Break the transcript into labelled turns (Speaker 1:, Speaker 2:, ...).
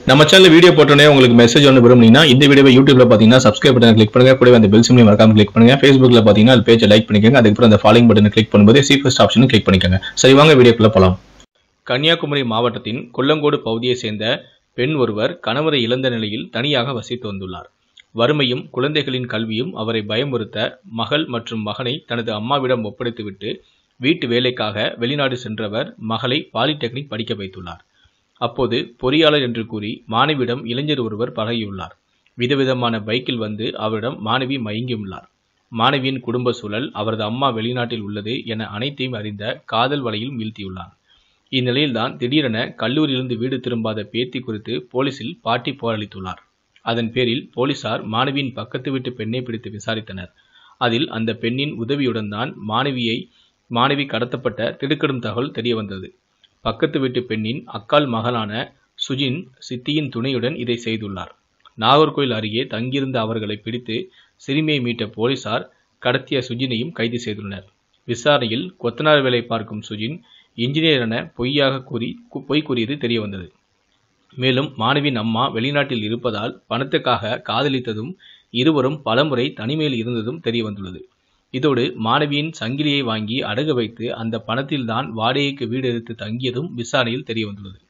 Speaker 1: நம்ம channel video போட்டோன்னே உங்களுக்கு மெசேஜ் ஒன்று விரும்புனீங்கன்னா இந்த வீடியோவை யூடியூப்ல பார்த்தீங்கன்னா சப்ஸ்கிரைப் பட்டன் கிளிக் பண்ணுங்க கூடவே அந்த பெல் சிம்லையும் மறக்காம கிளிக் பண்ணுங்க ஃபேஸ்புக்ல பார்த்தீங்கன்னா அது பேஜை லைக் பண்ணிக்கோங்க அதுக்கப்புறம் அந்த ஃபாலோயிங் பட்டனை கிளிக் பண்ணும்போது சி ஃபர்ஸ்ட் ஆப்ஷனும் கிளிக் பண்ணிக்கோங்க சரி வாங்க வீடியோக்குள்ள போலாம் கன்னியாகுமரி மாவட்டத்தின் கொல்லங்கோடு பகுதியை சேர்ந்த பெண் ஒருவர் கணவரை இழந்த நிலையில் தனியாக வசித்து வந்துள்ளார் வறுமையும் குழந்தைகளின் கல்வியும் அவரை பயமுறுத்த மகள் மற்றும் மகனை தனது அம்மாவிடம் ஒப்படைத்துவிட்டு வீட்டு வேலைக்காக வெளிநாடு சென்றவர் மகளை பாலிடெக்னிக் படிக்க வைத்துள்ளார் அப்போது பொறியாளர் என்று கூறி மாணவியிடம் இளைஞர் ஒருவர் பழகியுள்ளார் விதவிதமான பைக்கில் வந்து அவரிடம் மாணவி மயங்கியுள்ளார் மாணவியின் குடும்ப சூழல் அவரது அம்மா வெளிநாட்டில் உள்ளது என அனைத்தையும் அறிந்த காதல் வலையில் வீழ்த்தியுள்ளார் இந்நிலையில்தான் திடீரென கல்லூரியிலிருந்து வீடு திரும்பாத பேத்தி குறித்து போலீசில் பாட்டி புகாரளித்துள்ளார் அதன் பேரில் போலீசார் மாணவியின் பக்கத்து வீட்டு பெண்ணை பிடித்து விசாரித்தனர் அதில் அந்த பெண்ணின் உதவியுடன் தான் மாணவியை மாணவி கடத்தப்பட்ட திடுக்கிடும் தகவல் தெரியவந்தது பக்கத்து வீட்டு பெண்ணின் அக்கால் மகளான சுஜின் சித்தியின் துணையுடன் இதை செய்துள்ளார் நாகர்கோயில் அருகே தங்கியிருந்த அவர்களை பிடித்து சிறுமியை மீட்ட போலீசார் கடத்திய சுஜினையும் கைது செய்துள்ளனர் விசாரணையில் கொத்தனார் வேலை பார்க்கும் சுஜின் இன்ஜினியர் என பொய்யாக கூறி கு- பொய் கூறியது தெரியவந்தது மேலும் மாணவியின் அம்மா வெளிநாட்டில் இருப்பதால் பணத்துக்காக காதலித்ததும் இருவரும் பலமுறை தனிமையில் இருந்ததும் தெரியவந்துள்ளது இதோடு மாணவியின் சங்கிலியை வாங்கி அடகு வைத்து அந்த பணத்தில்தான் வாடகைக்கு வீடு எடுத்து தங்கியதும் விசாரணையில் தெரியவந்துள்ளது